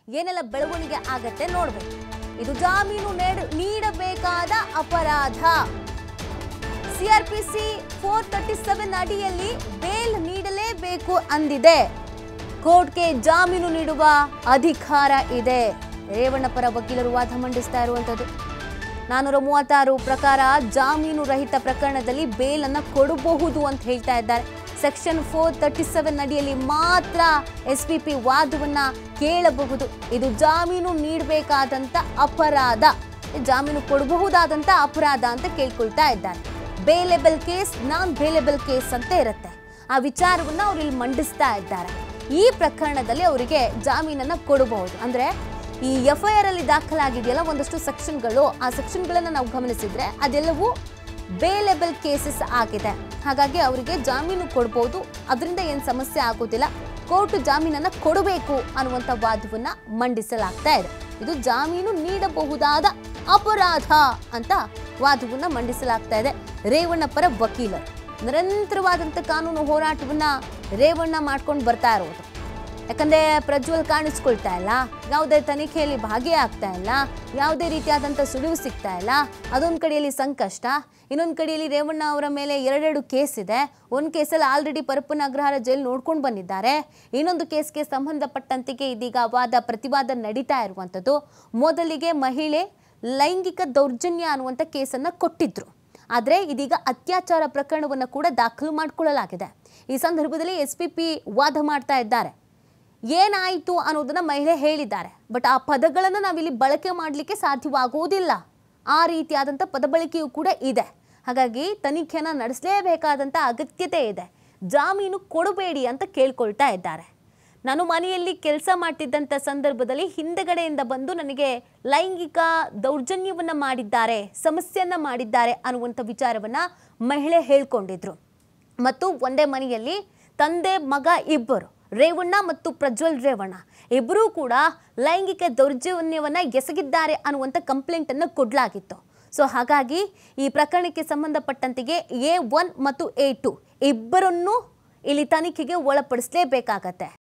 ಏನೆಲ್ಲ ಬೆಳವಣಿಗೆ ಆಗತ್ತೆ ನೋಡ್ಬೇಕು ಇದು ಜಾಮೀನು ನೀಡ- ನೀಡಬೇಕಾದ ಅಪರಾಧ ಸಿಆರ್ಪಿಸಿ ಫೋರ್ ತರ್ಟಿ ಸೆವೆನ್ ಅಡಿಯಲ್ಲಿ ಬೇಲ್ ನೀಡಲೇಬೇಕು ಅಂದಿದೆ ಕೋರ್ಟ್ಗೆ ಜಾಮೀನು ನೀಡುವ ಅಧಿಕಾರ ಇದೆ ರೇವಣ್ಣ ಪರ ವಕೀಲರು ವಾದ ಮಂಡಿಸ್ತಾ ಇರುವಂಥದ್ದು ನಾನೂರ ಮೂವತ್ತಾರು ಪ್ರಕಾರ ಜಾಮೀನು ರಹಿತ ಪ್ರಕರಣದಲ್ಲಿ ಬೇಲನ್ನು ಕೊಡಬಹುದು ಅಂತ ಹೇಳ್ತಾ ಇದ್ದಾರೆ ಸೆಕ್ಷನ್ ಫೋರ್ ತರ್ಟಿ ಸೆವೆನ್ ಅಡಿಯಲ್ಲಿ ಮಾತ್ರ ಎಸ್ ಪಿ ಪಿ ವಾದವನ್ನ ಕೇಳಬಹುದು ಇದು ಜಾಮೀನು ನೀಡಬೇಕಾದಂತ ಅಪರಾಧ ಜಾಮೀನು ಕೊಡಬಹುದಾದಂತ ಅಪರಾಧ ಅಂತ ಕೇಳ್ಕೊಳ್ತಾ ಇದ್ದಾರೆ bailable case non bailable case ಅಂತ ಇರುತ್ತೆ ಆ ವಿಚಾರವನ್ನ ಅವ್ರು ಇಲ್ಲಿ ಮಂಡಿಸ್ತಾ ಇದ್ದಾರೆ ಈ ಪ್ರಕರಣದಲ್ಲಿ ಅವರಿಗೆ ಜಾಮೀನನ್ನ ಕೊಡಬಹುದು ಅಂದ್ರೆ ಈ ಎಫ್ ಐ ಆರ್ ಅಲ್ಲಿ ದಾಖಲಾಗಿದೆಯಲ್ಲ ಒಂದಷ್ಟು ಸೆಕ್ಷನ್ಗಳು ಆ ಸೆಕ್ಷನ್ಗಳನ್ನ ನಾವು ಗಮನಿಸಿದ್ರೆ ಅದೆಲ್ಲವೂ ಬೇಲೆಬಲ್ ಕೇಸಸ್ ಆಗಿದೆ ಹಾಗಾಗಿ ಅವರಿಗೆ ಜಾಮೀನು ಕೊಡ್ಬೋದು ಅದರಿಂದ ಏನು ಸಮಸ್ಯೆ ಆಗೋದಿಲ್ಲ ಕೋರ್ಟ್ ಜಾಮೀನನ್ನ ಕೊಡಬೇಕು ಅನ್ನುವಂಥ ವಾದವನ್ನ ಮಂಡಿಸಲಾಗ್ತಾ ಇದೆ ಇದು ಜಾಮೀನು ನೀಡಬಹುದಾದ ಅಪರಾಧ ಅಂತ ವಾದವನ್ನ ಮಂಡಿಸಲಾಗ್ತಾ ಇದೆ ರೇವಣ್ಣ ಪರ ವಕೀಲರು ನಿರಂತರವಾದಂಥ ಕಾನೂನು ಹೋರಾಟವನ್ನ ರೇವಣ್ಣ ಮಾಡ್ಕೊಂಡು ಬರ್ತಾ ಇರೋದು ಯಾಕಂದ್ರೆ ಪ್ರಜ್ವಲ್ ಕಾಣಿಸ್ಕೊಳ್ತಾ ಇಲ್ಲ ಯಾವುದೇ ತನಿಖೆಯಲ್ಲಿ ಭಾಗಿಯಾಗ್ತಾ ಇಲ್ಲ ಯಾವುದೇ ರೀತಿಯಾದಂಥ ಸುಳಿವು ಸಿಗ್ತಾ ಇಲ್ಲ ಅದೊಂದು ಕಡೆಯಲ್ಲಿ ಸಂಕಷ್ಟ ಇನ್ನೊಂದು ಕಡೆಯಲ್ಲಿ ರೇವಣ್ಣ ಅವರ ಮೇಲೆ ಎರಡೆರಡು ಕೇಸ್ ಇದೆ ಒಂದು ಕೇಸಲ್ಲಿ ಆಲ್ರೆಡಿ ಪರಪ್ಪನ ಅಗ್ರಹಾರ ಜೈಲ್ ನೋಡ್ಕೊಂಡು ಬಂದಿದ್ದಾರೆ ಇನ್ನೊಂದು ಕೇಸ್ಗೆ ಸಂಬಂಧಪಟ್ಟಂತೆಗೆ ಇದೀಗ ವಾದ ಪ್ರತಿವಾದ ನಡೀತಾ ಇರುವಂಥದ್ದು ಮೊದಲಿಗೆ ಮಹಿಳೆ ಲೈಂಗಿಕ ದೌರ್ಜನ್ಯ ಅನ್ನುವಂಥ ಕೇಸನ್ನು ಕೊಟ್ಟಿದ್ರು ಆದರೆ ಇದೀಗ ಅತ್ಯಾಚಾರ ಪ್ರಕರಣವನ್ನು ಕೂಡ ದಾಖಲು ಮಾಡಿಕೊಳ್ಳಲಾಗಿದೆ ಈ ಸಂದರ್ಭದಲ್ಲಿ ಎಸ್ ಪಿ ಪಿ ವಾದ ಮಾಡ್ತಾ ಇದ್ದಾರೆ ಏನಾಯಿತು ಅನ್ನೋದನ್ನ ಮಹಿಳೆ ಹೇಳಿದ್ದಾರೆ ಬಟ್ ಆ ಪದಗಳನ್ನು ನಾವಿಲ್ಲಿ ಬಳಕೆ ಮಾಡಲಿಕ್ಕೆ ಸಾಧ್ಯವಾಗುವುದಿಲ್ಲ ಆ ರೀತಿಯಾದಂಥ ಪದ ಬಳಕೆಯೂ ಕೂಡ ಇದೆ ಹಾಗಾಗಿ ತನಿಖೆನ ನಡೆಸಲೇಬೇಕಾದಂಥ ಅಗತ್ಯತೆ ಇದೆ ಜಾಮೀನು ಕೊಡಬೇಡಿ ಅಂತ ಕೇಳ್ಕೊಳ್ತಾ ಇದ್ದಾರೆ ನಾನು ಮನೆಯಲ್ಲಿ ಕೆಲಸ ಮಾಡ್ತಿದ್ದಂಥ ಸಂದರ್ಭದಲ್ಲಿ ಹಿಂದೆಗಡೆಯಿಂದ ಬಂದು ನನಗೆ ಲೈಂಗಿಕ ದೌರ್ಜನ್ಯವನ್ನ ಮಾಡಿದ್ದಾರೆ ಸಮಸ್ಯೆಯನ್ನ ಮಾಡಿದ್ದಾರೆ ಅನ್ನುವಂಥ ವಿಚಾರವನ್ನ ಮಹಿಳೆ ಹೇಳ್ಕೊಂಡಿದ್ರು ಮತ್ತು ಒಂದೇ ಮನೆಯಲ್ಲಿ ತಂದೆ ಮಗ ಇಬ್ಬರು ರೇವಣ್ಣ ಮತ್ತು ಪ್ರಜ್ವಲ್ ರೇವಣ್ಣ ಇಬ್ಬರೂ ಕೂಡ ಲೈಂಗಿಕ ದೌರ್ಜನ್ಯವನ್ನ ಎಸಗಿದ್ದಾರೆ ಅನ್ನುವಂಥ ಕಂಪ್ಲೇಂಟ್ ಅನ್ನು ಕೊಡಲಾಗಿತ್ತು ಸೊ ಹಾಗಾಗಿ ಈ ಪ್ರಕರಣಕ್ಕೆ ಸಂಬಂಧಪಟ್ಟಂತೆಗೆ ಎ ಒನ್ ಮತ್ತು ಎ ಟು ಇಬ್ಬರನ್ನು ಇಲ್ಲಿ ತನಿಖೆಗೆ ಒಳಪಡಿಸಲೇಬೇಕಾಗತ್ತೆ